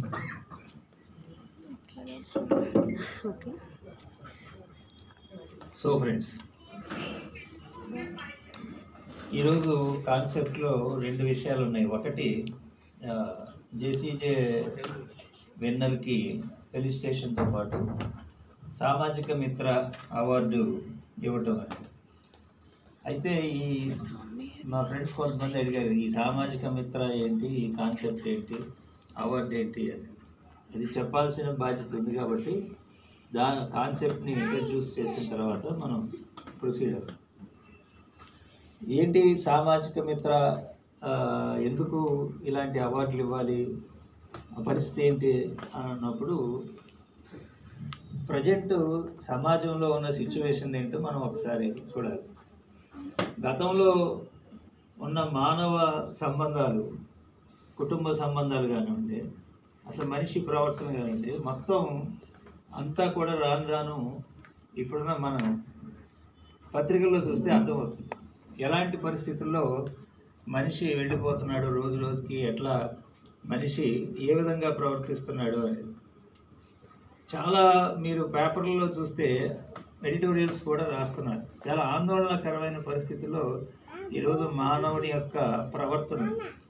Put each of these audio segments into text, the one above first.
Okay so friends ఈరోజు కాన్సెప్ట్లో రెండు విషయాలు ఉన్నాయి ఒకటి జేసీజే విన్నర్కి ఫెలిసిటేషన్తో పాటు సామాజిక మిత్ర అవార్డు ఇవ్వటం అని అయితే ఈ మా ఫ్రెండ్స్ కొంతమంది అడిగారు ఈ సామాజిక మిత్ర ఏంటి ఈ కాన్సెప్ట్ ఏంటి అవార్డు ఏంటి అని అది చెప్పాల్సిన బాధ్యత ఉంది కాబట్టి దా కాన్సెప్ట్ని ఇంట్రడ్యూస్ చేసిన తర్వాత మనం ప్రొసీడ్ అవుతాం ఏంటి సామాజిక మిత్ర ఆ, ఎందుకు ఇలాంటి అవార్డులు ఇవ్వాలి ఆ పరిస్థితి ఏంటి అని అన్నప్పుడు ప్రజెంట్ సమాజంలో ఉన్న సిచ్యువేషన్ ఏంటో మనం ఒకసారి చూడాలి గతంలో ఉన్న మానవ సంబంధాలు కుటుంబ సంబంధాలు కానివ్వండి అసలు మనిషి ప్రవర్తన కానివ్వండి మొత్తం అంతా కూడా రాను రాను ఇప్పుడున్న మనం పత్రికల్లో చూస్తే అర్థమవుతుంది ఎలాంటి పరిస్థితుల్లో మనిషి వెళ్ళిపోతున్నాడు రోజు రోజుకి ఎట్లా మనిషి ఏ విధంగా ప్రవర్తిస్తున్నాడు అనేది చాలా మీరు పేపర్లలో చూస్తే ఎడిటోరియల్స్ కూడా రాస్తున్నారు చాలా ఆందోళనకరమైన పరిస్థితుల్లో ఈరోజు మానవుడి యొక్క ప్రవర్తన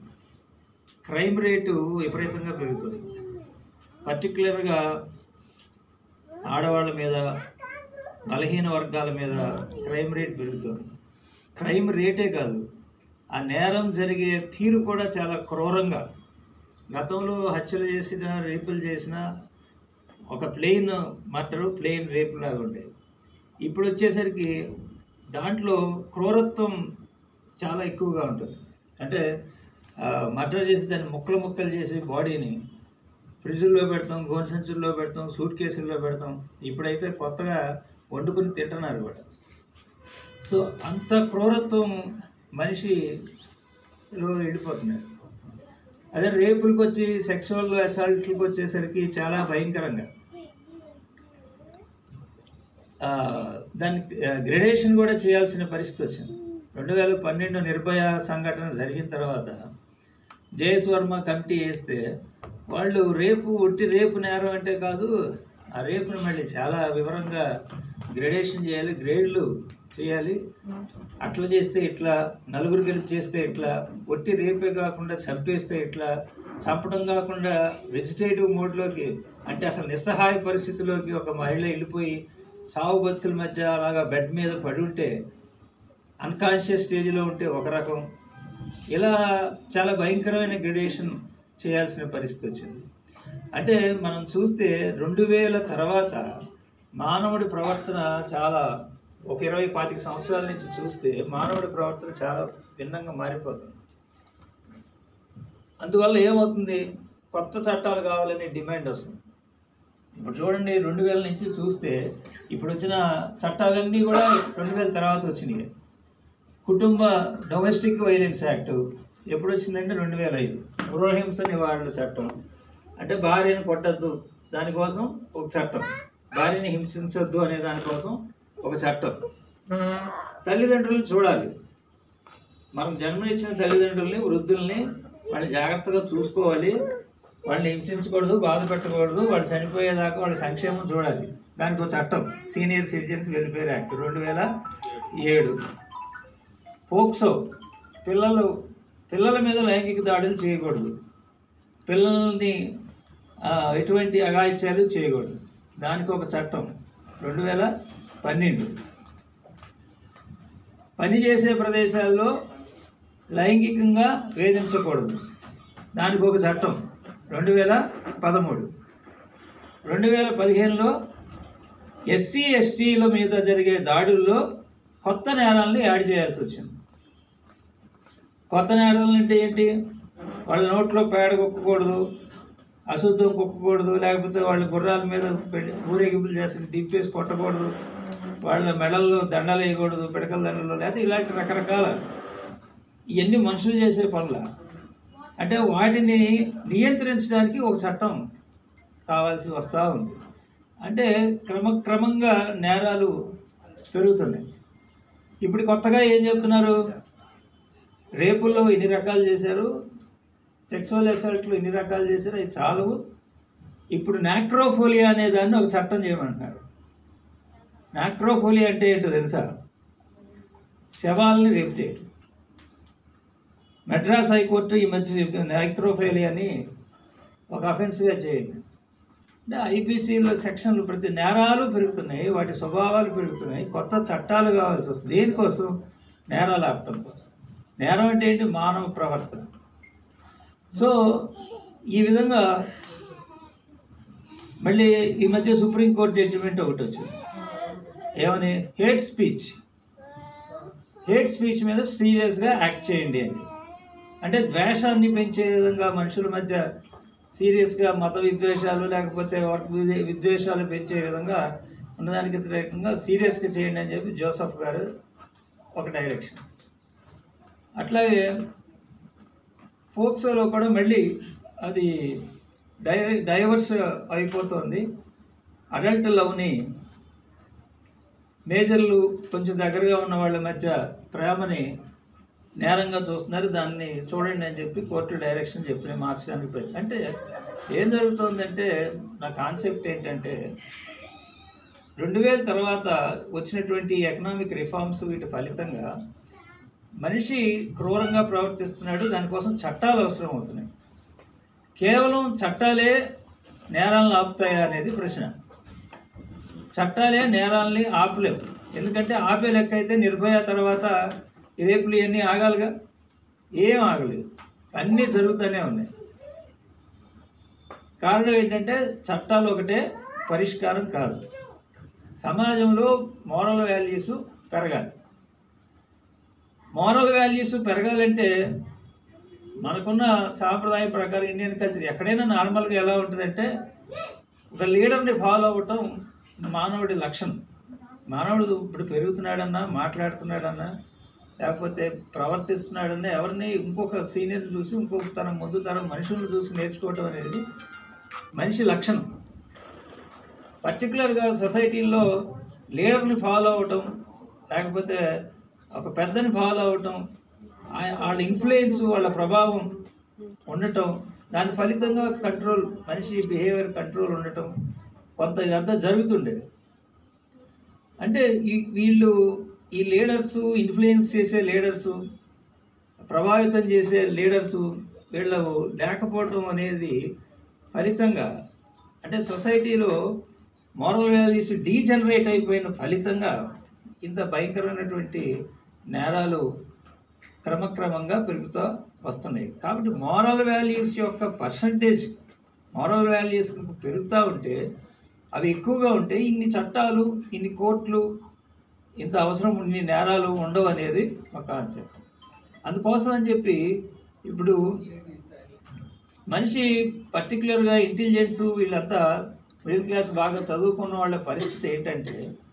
క్రైమ్ రేటు విపరీతంగా పెరుగుతుంది పర్టికులర్గా ఆడవాళ్ళ మీద బలహీన వర్గాల మీద క్రైమ్ రేట్ పెరుగుతుంది క్రైమ్ రేటే కాదు ఆ నేరం జరిగే తీరు కూడా చాలా క్రూరంగా గతంలో హత్యలు చేసిన రేపులు చేసిన ఒక ప్లెయిన్ మర్డరు ప్లెయిన్ రేపు లాగా ఉండేది ఇప్పుడు వచ్చేసరికి దాంట్లో క్రూరత్వం చాలా ఎక్కువగా ఉంటుంది అంటే మర్డర్ చేసి దాన్ని ముక్కలు ముక్కలు చేసి బాడీని ఫ్రిడ్జ్లో పెడతాం గోన్ సంచుల్లో పెడతాం సూట్ కేసుల్లో పెడతాం ఇప్పుడైతే కొత్తగా వండుకుని తింటున్నారు కూడా సో అంత క్రూరత్వం మనిషిలో వెళ్ళిపోతున్నాడు అదే రేపులకు వచ్చి సెక్షువల్ అసాల్ట్లకు వచ్చేసరికి చాలా భయంకరంగా ఆ, దాని గ్రెడేషన్ కూడా చేయాల్సిన పరిస్థితి వచ్చింది రెండు వేల పన్నెండు నిర్భయ సంఘటన జరిగిన తర్వాత జేఎస్ వర్మ కమిటీ వేస్తే వాళ్ళు రేపు ఒట్టి రేపు నేరం అంటే కాదు ఆ రేపుని మళ్ళీ చాలా వివరంగా గ్రెడేషన్ చేయాలి గ్రేడ్లు చేయాలి అట్లా చేస్తే ఇట్లా నలుగురు కలిపి చేస్తే ఇట్లా ఒట్టి రేపే కాకుండా చంపేస్తే ఇట్లా చంపడం కాకుండా వెజిటేటివ్ మోడ్లోకి అంటే అసలు నిస్సహాయ పరిస్థితిలోకి ఒక మహిళ వెళ్ళిపోయి సావు బతుకుల మధ్య అలాగా బెడ్ మీద పడి ఉంటే అన్కాన్షియస్ స్టేజ్లో ఉంటే ఒక రకం ఇలా చాలా భయంకరమైన గ్రెడేషన్ చేయాల్సిన పరిస్థితి వచ్చింది అంటే మనం చూస్తే రెండు వేల తర్వాత మానవుడి ప్రవర్తన చాలా ఒక ఇరవై పాతిక సంవత్సరాల నుంచి చూస్తే మానవుడి ప్రవర్తన చాలా భిన్నంగా మారిపోతుంది అందువల్ల ఏమవుతుంది కొత్త చట్టాలు కావాలనే డిమాండ్ వస్తుంది ఇప్పుడు చూడండి రెండు వేల నుంచి చూస్తే ఇప్పుడు వచ్చిన చట్టాలన్నీ కూడా రెండు వేల తర్వాత వచ్చినాయి కుటుంబ డొమెస్టిక్ వైలెన్స్ యాక్ట్ ఎప్పుడు వచ్చిందంటే రెండు వేల ఐదు గృహహింస నివారణ చట్టం అంటే భార్యను కొట్టద్దు దానికోసం ఒక చట్టం భార్యని హింసించొద్దు అనే దానికోసం ఒక చట్టం తల్లిదండ్రులు చూడాలి మనం జన్మనిచ్చిన తల్లిదండ్రుల్ని వృద్ధుల్ని వాళ్ళని జాగ్రత్తగా చూసుకోవాలి వాళ్ళని హింసించకూడదు బాధ పెట్టకూడదు వాళ్ళు చనిపోయేదాకా వాళ్ళ సంక్షేమం చూడాలి దానికి ఒక చట్టం సీనియర్ సిటిజన్స్ వెల్ఫేర్ యాక్ట్ రెండు వేల ఏడు పోక్సో పిల్లలు పిల్లల మీద లైంగిక దాడులు చేయకూడదు పిల్లల్ని ఆ, ఎటువంటి అఘాయిత్యాలు చేయకూడదు దానికి ఒక చట్టం రెండు వేల పన్నెండు పనిచేసే ప్రదేశాల్లో లైంగికంగా వేధించకూడదు దానికి ఒక చట్టం రెండు వేల పదమూడు రెండు వేల పదిహేనులో ఎస్సీ ఎస్టీల మీద జరిగే దాడుల్లో కొత్త నేరాలను యాడ్ చేయాల్సి వచ్చింది కొత్త నేరాలు అంటే ఏంటి వాళ్ళ నోట్లో పేడ కుక్కకూడదు అశుద్ధం కుక్కకూడదు లేకపోతే వాళ్ళ గుర్రాల మీద పెళ్లి ఊరేగింపులు చేసి దింపేసి కొట్టకూడదు వాళ్ళ మెడల్లో దండలు వేయకూడదు పిడకల దండలు లేకపోతే ఇలాంటి రకరకాల ఇవన్నీ మనుషులు చేసే పనుల అంటే వాటిని నియంత్రించడానికి ఒక చట్టం కావాల్సి వస్తూ ఉంది అంటే క్రమక్రమంగా నేరాలు పెరుగుతున్నాయి ఇప్పుడు కొత్తగా ఏం చెప్తున్నారు రేపుల్లో ఇన్ని రకాలు చేశారు సెక్సువల్ అసాల్ట్లు ఇన్ని రకాలు చేశారు అవి చాలవు ఇప్పుడు నాక్రోఫోలియా అనే దాన్ని ఒక చట్టం చేయమంటున్నారు నాక్రోఫోలియా అంటే ఏంటో తెలుసా శవాల్ని రేపు చేయటం మెడ్రాస్ హైకోర్టు ఈ మధ్య చెప్పింది నాక్రోఫోలియాని ఒక అఫెన్స్గా చేయండి అంటే ఐపీసీలో సెక్షన్లు ప్రతి నేరాలు పెరుగుతున్నాయి వాటి స్వభావాలు పెరుగుతున్నాయి కొత్త చట్టాలు కావాల్సి వస్తుంది దేనికోసం నేరాలు ఆపటం కోసం నేరం అంటే ఏంటి మానవ ప్రవర్తన సో ఈ విధంగా మళ్ళీ ఈ మధ్య సుప్రీంకోర్టు జడ్జిమెంట్ ఒకటి వచ్చింది ఏమని హేట్ స్పీచ్ హేట్ స్పీచ్ మీద సీరియస్గా యాక్ట్ చేయండి అని అంటే ద్వేషాన్ని పెంచే విధంగా మనుషుల మధ్య సీరియస్గా మత విద్వేషాలు లేకపోతే వర్క్ విద్వే- విద్వేషాలు పెంచే విధంగా ఉన్నదానికి వ్యతిరేకంగా సీరియస్గా చేయండి అని చెప్పి జోసఫ్ గారు ఒక డైరెక్షన్ అట్లాగే ఫోక్సోలో కూడా మళ్ళీ అది డై డైవర్స్ అయిపోతుంది అడల్ట్ లవ్ని మేజర్లు కొంచెం దగ్గరగా ఉన్న వాళ్ళ మధ్య ప్రేమని నేరంగా చూస్తున్నారు దాన్ని చూడండి అని చెప్పి కోర్టు డైరెక్షన్ చెప్పి మార్చడానికి ప్రయత్నం అంటే ఏం జరుగుతుందంటే నా కాన్సెప్ట్ ఏంటంటే రెండు వేల తర్వాత వచ్చినటువంటి ఎకనామిక్ రిఫార్మ్స్ వీటి ఫలితంగా మనిషి క్రూరంగా ప్రవర్తిస్తున్నాడు దానికోసం చట్టాలు అవసరం అవుతున్నాయి కేవలం చట్టాలే నేరాలను ఆపుతాయా అనేది ప్రశ్న చట్టాలే నేరాలని ఆపలేవు ఎందుకంటే ఆపే లెక్క అయితే నిర్భయ తర్వాత ఈ రేపులు ఇవన్నీ ఆగాలిగా ఏం ఆగలేదు అన్నీ జరుగుతూనే ఉన్నాయి కారణం ఏంటంటే చట్టాలు ఒకటే పరిష్కారం కాదు సమాజంలో మోరల్ వాల్యూస్ పెరగాలి మోరల్ వాల్యూస్ పెరగాలంటే మనకున్న సాంప్రదాయం ప్రకారం ఇండియన్ కల్చర్ ఎక్కడైనా నార్మల్గా ఎలా ఉంటుందంటే ఒక లీడర్ని ఫాలో అవ్వటం మానవుడి లక్షణం మానవుడు ఇప్పుడు పెరుగుతున్నాడన్నా మాట్లాడుతున్నాడన్నా లేకపోతే ప్రవర్తిస్తున్నాడన్నా ఎవరిని ఇంకొక సీనియర్ చూసి ఇంకొక తరం ముందు తరం మనుషులను చూసి నేర్చుకోవటం అనేది మనిషి లక్షణం పర్టికులర్గా సొసైటీల్లో లీడర్ని ఫాలో అవటం లేకపోతే ఒక పెద్దని ఫాలో అవటం ఆ- వాళ్ళ ఇన్ఫ్లుయెన్స్ వాళ్ళ ప్రభావం ఉండటం దాని ఫలితంగా కంట్రోల్ మనిషి బిహేవియర్ కంట్రోల్ ఉండటం కొంత ఇదంతా జరుగుతుండేది అంటే ఈ వీళ్ళు ఈ లీడర్స్ ఇన్ఫ్లుయెన్స్ చేసే లీడర్స్ ప్రభావితం చేసే లీడర్స్ వీళ్ళు లేకపోవటం అనేది ఫలితంగా అంటే సొసైటీలో మోరల్ వాల్యూస్ డీజనరేట్ అయిపోయిన ఫలితంగా ఇంత భయంకరమైనటువంటి నేరాలు క్రమక్రమంగా పెరుగుతూ వస్తున్నాయి కాబట్టి మోరల్ వాల్యూస్ యొక్క పర్సంటేజ్ మోరల్ వాల్యూస్ పెరుగుతూ ఉంటే అవి ఎక్కువగా ఉంటే ఇన్ని చట్టాలు ఇన్ని కోర్టులు ఇంత అవసరం ఇన్ని నేరాలు ఉండవు అనేది ఒక కాన్సెప్ట్ అందుకోసం అని చెప్పి ఇప్పుడు మనిషి పర్టికులర్గా ఇంటెలిజెన్స్ వీళ్ళంతా మిడిల్ క్లాస్ బాగా చదువుకున్న వాళ్ళ పరిస్థితి ఏంటంటే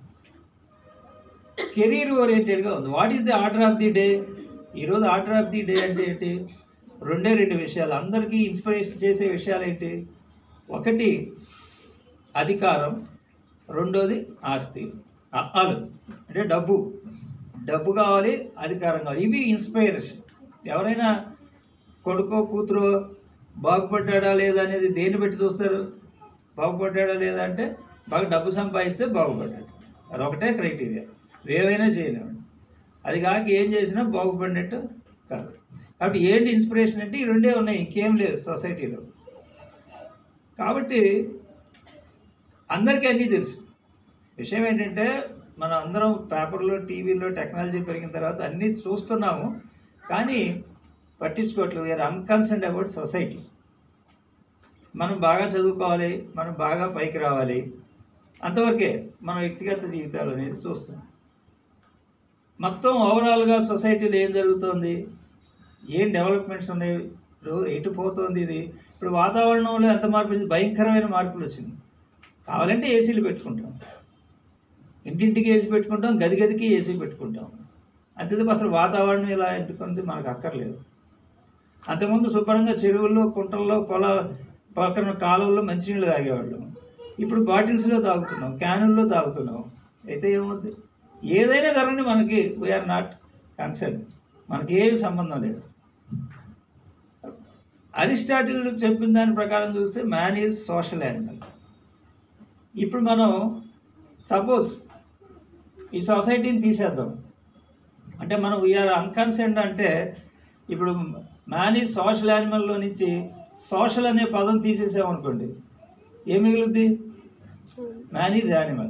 కెరీర్ ఓరియంటెడ్గా ఉంది what is the order of the day ఈరోజు ఆర్డర్ ఆఫ్ ది డే అంటే ఏంటి రెండే రెండు విషయాలు అందరికీ ఇన్స్పిరేషన్ చేసే విషయాలు ఏంటి ఒకటి అధికారం రెండోది ఆస్తి ఆలు అంటే డబ్బు డబ్బు కావాలి అధికారం కావాలి ఇవి ఇన్స్పైరేషన్ ఎవరైనా కొడుకో కూతురు బాగుపడ్డాడా లేదా అనేది దేన్ని బట్టి చూస్తారు బాగుపడ్డాడా లేదా అంటే బాగా డబ్బు సంపాదిస్తే బాగుపడ్డాడు అదొకటే క్రైటీరియా ఏవైనా చేయలేమండి అది కాక ఏం చేసినా బాగుపడినట్టు కాదు కాబట్టి ఏంటి ఇన్స్పిరేషన్ అంటే ఈ రెండే ఉన్నాయి ఇంకేం లేదు సొసైటీలో కాబట్టి అందరికీ అన్నీ తెలుసు విషయం ఏంటంటే మనం అందరం పేపర్లో టీవీలో టెక్నాలజీ పెరిగిన తర్వాత అన్నీ చూస్తున్నాము కానీ పట్టించుకోవట్లేదు వీఆర్ అన్కన్సర్న్ అబౌట్ సొసైటీ మనం బాగా చదువుకోవాలి మనం బాగా పైకి రావాలి అంతవరకే మన వ్యక్తిగత జీవితాలు అనేది చూస్తున్నాం మొత్తం ఓవరాల్గా సొసైటీలో ఏం జరుగుతోంది ఏం డెవలప్మెంట్స్ ఉన్నాయి రో- ఎటు పోతుంది ఇది ఇప్పుడు వాతావరణంలో ఎంత మార్పు వచ్చింది? భయంకరమైన మార్పులు వచ్చింది కావాలంటే ఏసీలు పెట్టుకుంటాం ఇంటింటికి ఏసీ పెట్టుకుంటాం గది గదికి ఏసీ పెట్టుకుంటాం అంతే తప్ప అసలు వాతావరణం ఇలా ఎందుకుంది మనకు అక్కర్లేదు అంతకుముందు శుభ్రంగా చెరువుల్లో కుంటల్లో పొలాల పక్కన కాలువల్లో మంచినీళ్ళు తాగేవాళ్ళం ఇప్పుడు బాటిల్స్లో తాగుతున్నాం క్యానుల్లో తాగుతున్నాం అయితే ఏమవుద్ది ఏదైనా ధరని మనకి వీఆర్ నాట్ కన్సర్న్ మనకి ఏ సంబంధం లేదు అరిస్టాటిల్ చెప్పిన దాని ప్రకారం చూస్తే మ్యాన్ ఈజ్ సోషల్ యానిమల్ ఇప్పుడు మనం సపోజ్ ఈ సొసైటీని తీసేద్దాం అంటే మనం వీఆర్ అన్కన్సెంట్ అంటే ఇప్పుడు మ్యాన్ ఈజ్ సోషల్ యానిమల్లో నుంచి సోషల్ అనే పదం తీసేసామనుకోండి ఏం మిగులుద్ది మ్యాన్ ఈజ్ యానిమల్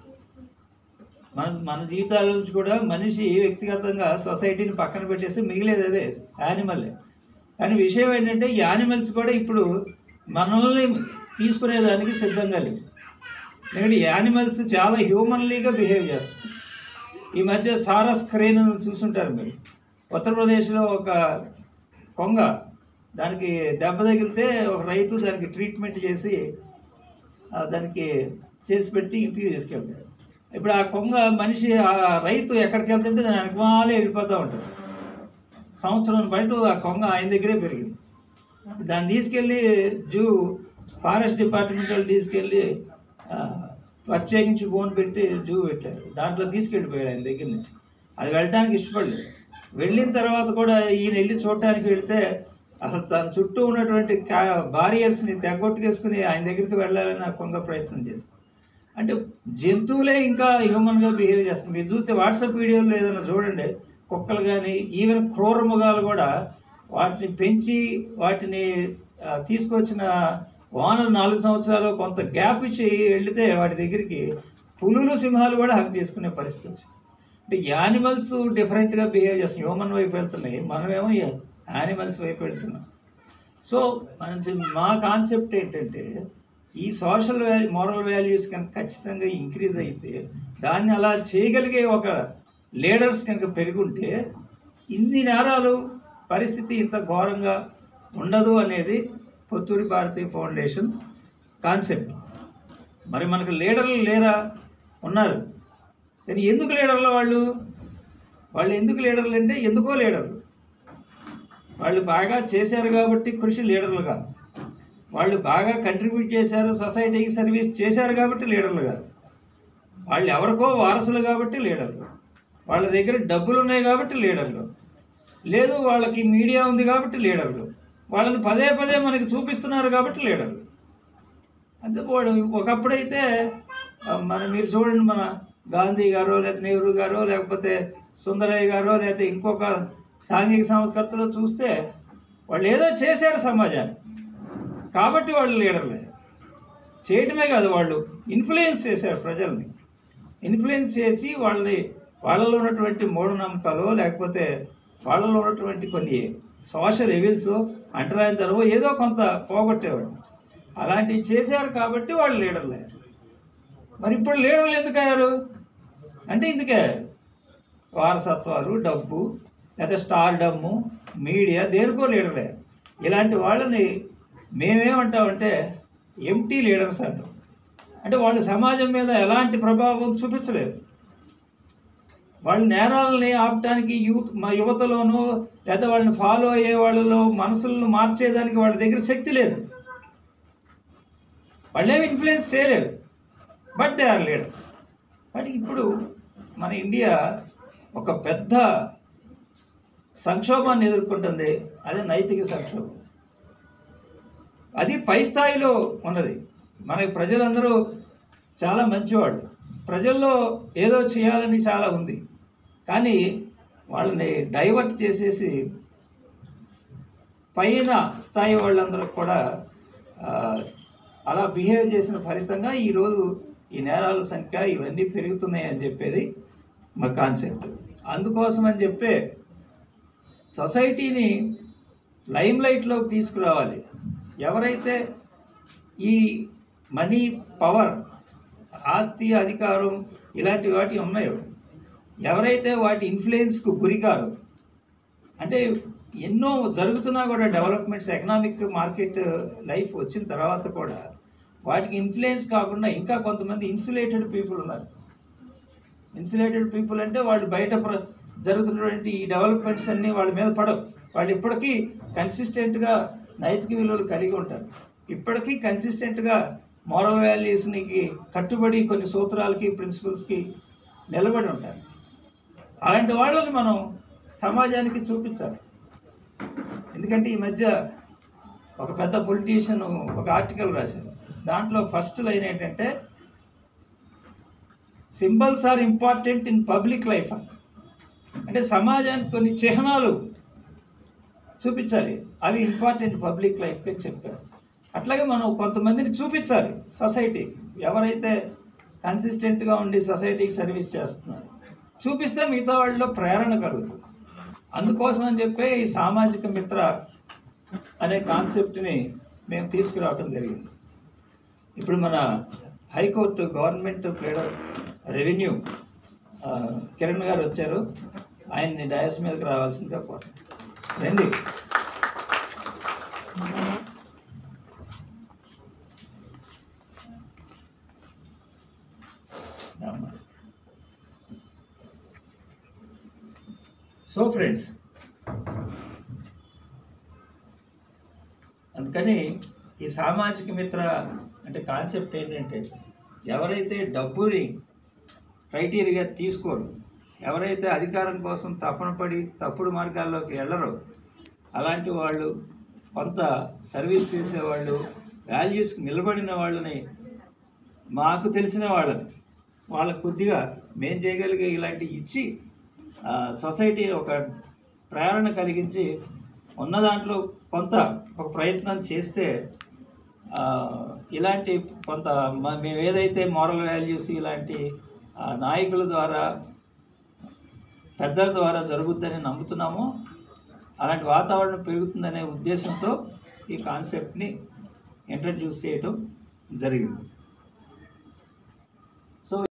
మన మన జీవితాల నుంచి కూడా మనిషి వ్యక్తిగతంగా సొసైటీని పక్కన పెట్టేస్తే మిగిలేది అదే యానిమల్ కానీ విషయం ఏంటంటే ఈ యానిమల్స్ కూడా ఇప్పుడు మనల్ని తీసుకునేదానికి సిద్ధంగా లేవు ఎందుకంటే యానిమల్స్ చాలా హ్యూమన్లీగా బిహేవ్ చేస్తాయి ఈ మధ్య సారస్ క్రేన్ అని చూసుంటారు మీరు ఉత్తరప్రదేశ్లో ఒక కొంగ దానికి దెబ్బ తగిలితే ఒక రైతు దానికి ట్రీట్మెంట్ చేసి ఆ, దానికి చేసి పెట్టి ఇంటికి తీసుకెళ్తాడు ఇప్పుడు ఆ కొంగ మనిషి ఆ రైతు ఎక్కడికి వెళ్తుంటే దాని వెనకమాలే వెళ్ళిపోతూ ఉంటాడు సంవత్సరం పాటు ఆ కొంగ ఆయన దగ్గరే పెరిగింది దాన్ని తీసుకెళ్ళి జూ ఫారెస్ట్ డిపార్ట్మెంట్ వాళ్ళు తీసుకెళ్ళి ఆ, ప్రత్యేకించి బోన్ పెట్టి జూ పెట్టారు దాంట్లో తీసుకెళ్ళిపోయారు ఆయన దగ్గర నుంచి అది వెళ్ళడానికి ఇష్టపడలేదు వెళ్ళిన తర్వాత కూడా ఈయన వెళ్ళి చూడటానికి వెళితే అసలు తన చుట్టూ ఉన్నటువంటి బారియర్స్ని తెగొట్టుకేసుకుని ఆయన దగ్గరికి వెళ్ళాలని ఆ కొంగ ప్రయత్నం చేస్తుంది అంటే జంతువులే ఇంకా హ్యూమన్గా బిహేవ్ చేస్తుంది మీరు చూస్తే వాట్సాప్ వీడియోలో ఏదైనా చూడండి కుక్కలు కానీ ఈవెన్ క్రూర మృగాలు కూడా వాటిని పెంచి వాటిని ఆ, తీసుకొచ్చిన వానలు నాలుగు సంవత్సరాలు కొంత గ్యాప్ ఇచ్చి వెళితే వాటి దగ్గరికి పులులు సింహాలు కూడా హక్ చేసుకునే పరిస్థితి వచ్చింది అంటే యానిమల్స్ డిఫరెంట్గా బిహేవ్ చేస్తున్నాయి హ్యూమన్ వైపు వెళ్తున్నాయి మనమేమో యానిమల్స్ వైపు వెళ్తున్నాం సో మన చి- మా కాన్సెప్ట్ ఏంటంటే ఈ సోషల్ వాల్యూ మోరల్ వాల్యూస్ కనుక ఖచ్చితంగా ఇంక్రీజ్ అయితే దాన్ని అలా చేయగలిగే ఒక లీడర్స్ కనుక పెరుగుంటే ఇన్ని నేరాలు పరిస్థితి ఇంత ఘోరంగా ఉండదు అనేది పొత్తూరి భారతీయ ఫౌండేషన్ కాన్సెప్ట్ మరి మనకు లీడర్లు లేరా ఉన్నారు కానీ ఎందుకు లీడర్లు వాళ్ళు వాళ్ళు ఎందుకు లీడర్లు అంటే ఎందుకో లీడర్లు వాళ్ళు బాగా చేశారు కాబట్టి కృషి లీడర్లు కాదు వాళ్ళు బాగా కంట్రిబ్యూట్ చేశారు సొసైటీకి సర్వీస్ చేశారు కాబట్టి లీడర్లు కాదు వాళ్ళు ఎవరికో వారసులు కాబట్టి లీడర్లు వాళ్ళ దగ్గర డబ్బులు ఉన్నాయి కాబట్టి లీడర్లు లేదు వాళ్ళకి మీడియా ఉంది కాబట్టి లీడర్లు వాళ్ళని పదే పదే మనకి చూపిస్తున్నారు కాబట్టి లీడర్లు అంటే వాడు ఒకప్పుడైతే ఆ, మన మీరు చూడండి మన గాంధీ గారో లేకపోతే నెహ్రూ గారో లేకపోతే సుందరయ్య గారో లేకపోతే ఇంకొక సాంఘిక సంస్కర్తలో చూస్తే వాళ్ళు ఏదో చేశారు సమాజాన్ని కాబట్టి వాళ్ళు లీడర్లే చేయటమే కాదు వాళ్ళు ఇన్ఫ్లుయెన్స్ చేశారు ప్రజల్ని ఇన్ఫ్లుయెన్స్ చేసి వాళ్ళని వాళ్ళలో ఉన్నటువంటి మూఢనమ్మకాలు లేకపోతే వాళ్ళలో ఉన్నటువంటి కొన్ని సోషల్ ఎవిల్స్ అంటరానితనమో ఏదో కొంత పోగొట్టేవాడు అలాంటివి చేశారు కాబట్టి వాళ్ళు లీడర్లు అయ్యారు మరి ఇప్పుడు లీడర్లు ఎందుకు అయ్యారు అంటే ఇందుకే వారసత్వాలు డబ్బు లేదా స్టార్ డమ్ము మీడియా దేనికో లీడర్లు అయ్యారు ఇలాంటి వాళ్ళని మేమేమంటామంటే ఎంటీ లీడర్స్ అంటాం అంటే వాళ్ళు సమాజం మీద ఎలాంటి ప్రభావం చూపించలేరు వాళ్ళు నేరాలని ఆపటానికి యూత్ మా యువతలోనూ లేదా వాళ్ళని ఫాలో అయ్యే వాళ్ళలో మనసులను మార్చేదానికి వాళ్ళ దగ్గర శక్తి లేదు వాళ్ళేమి ఇన్ఫ్లుయెన్స్ చేయలేరు but they are leaders but ఇప్పుడు మన ఇండియా ఒక పెద్ద సంక్షోభాన్ని ఎదుర్కొంటుంది అదే నైతిక సంక్షోభం అది పై స్థాయిలో ఉన్నది మన ప్రజలందరూ చాలా మంచివాళ్ళు ప్రజల్లో ఏదో చేయాలని చాలా ఉంది కానీ వాళ్ళని డైవర్ట్ చేసేసి పైన స్థాయి వాళ్ళందరూ కూడా ఆ, అలా బిహేవ్ చేసిన ఫలితంగా ఈరోజు ఈ నేరాల సంఖ్య ఇవన్నీ పెరుగుతున్నాయి అని చెప్పేది మా కాన్సెప్ట్ అందుకోసం అని చెప్పే సొసైటీని లైమ్ లైట్లోకి తీసుకురావాలి ఎవరైతే ఈ మనీ పవర్ ఆస్తి అధికారం ఇలాంటి వాటి ఉన్నాయో ఎవరైతే వాటి ఇన్ఫ్లుయెన్స్కు గురికారో అంటే ఎన్నో జరుగుతున్నా కూడా డెవలప్మెంట్స్ ఎకనామిక్ మార్కెట్ లైఫ్ వచ్చిన తర్వాత కూడా వాటికి ఇన్ఫ్లుయెన్స్ కాకుండా ఇంకా కొంతమంది ఇన్సులేటెడ్ పీపుల్ ఉన్నారు ఇన్సులేటెడ్ పీపుల్ అంటే వాళ్ళు బయట ప్ర జరుగుతున్నటువంటి ఈ డెవలప్మెంట్స్ అన్నీ వాళ్ళ మీద పడవు వాళ్ళు ఇప్పటికీ కన్సిస్టెంట్గా నైతిక విలువలు కలిగి ఉంటారు ఇప్పటికీ కన్సిస్టెంట్గా మోరల్ వాల్యూస్నికి కట్టుబడి కొన్ని సూత్రాలకి ప్రిన్సిపల్స్కి నిలబడి ఉంటారు అలాంటి వాళ్ళని మనం సమాజానికి చూపించాలి ఎందుకంటే ఈ మధ్య ఒక పెద్ద పొలిటీషియన్ ఒక ఆర్టికల్ రాశారు దాంట్లో ఫస్ట్ లైన్ ఏంటంటే symbols are important in public life అంటే సమాజానికి కొన్ని చిహ్నాలు చూపించాలి అవి ఇంపార్టెంట్ పబ్లిక్ లైఫ్కి అని చెప్పారు అట్లాగే మనం కొంతమందిని చూపించాలి సొసైటీకి ఎవరైతే కన్సిస్టెంట్గా ఉండి సొసైటీకి సర్వీస్ చేస్తున్నారు చూపిస్తే మిగతా వాళ్ళలో ప్రేరణ కలుగుతుంది అందుకోసం అని చెప్పి ఈ సామాజిక మిత్ర అనే కాన్సెప్ట్ని మేము తీసుకురావడం జరిగింది ఇప్పుడు మన హైకోర్టు గవర్నమెంట్ ప్లేడర్ రెవెన్యూ ఆ, కిరణ్ గారు వచ్చారు ఆయన్ని డయాస్ మీదకి రావాల్సిందిగా కోరు రండి రామ్మా. సో ఫ్రెండ్స్ అందుకని ఈ సామాజిక మిత్ర అంటే కాన్సెప్ట్ ఏంటంటే ఎవరైతే డబ్బుని క్రైటీరియా తీసుకోరు ఎవరైతే అధికారం కోసం తపన పడి తప్పుడు మార్గాల్లోకి వెళ్ళరో అలాంటి వాళ్ళు కొంత సర్వీస్ చేసేవాళ్ళు వాల్యూస్కి నిలబడిన వాళ్ళని మాకు తెలిసిన వాళ్ళని వాళ్ళకు కొద్దిగా మేము చేయగలిగే ఇలాంటి ఇచ్చి ఆ, సొసైటీ ఒక ప్రేరణ కలిగించి ఉన్న దాంట్లో కొంత ఒక ప్రయత్నం చేస్తే ఆ, ఇలాంటి కొంత మ- మేము ఏదైతే మోరల్ వాల్యూస్ ఇలాంటి ఆ, నాయకుల ద్వారా పెద్దల ద్వారా జరుగుద్దని నమ్ముతున్నామో అలాంటి వాతావరణం పెరుగుతుందనే ఉద్దేశంతో ఈ కాన్సెప్ట్ని ఇంట్రడ్యూస్ చేయటం జరిగింది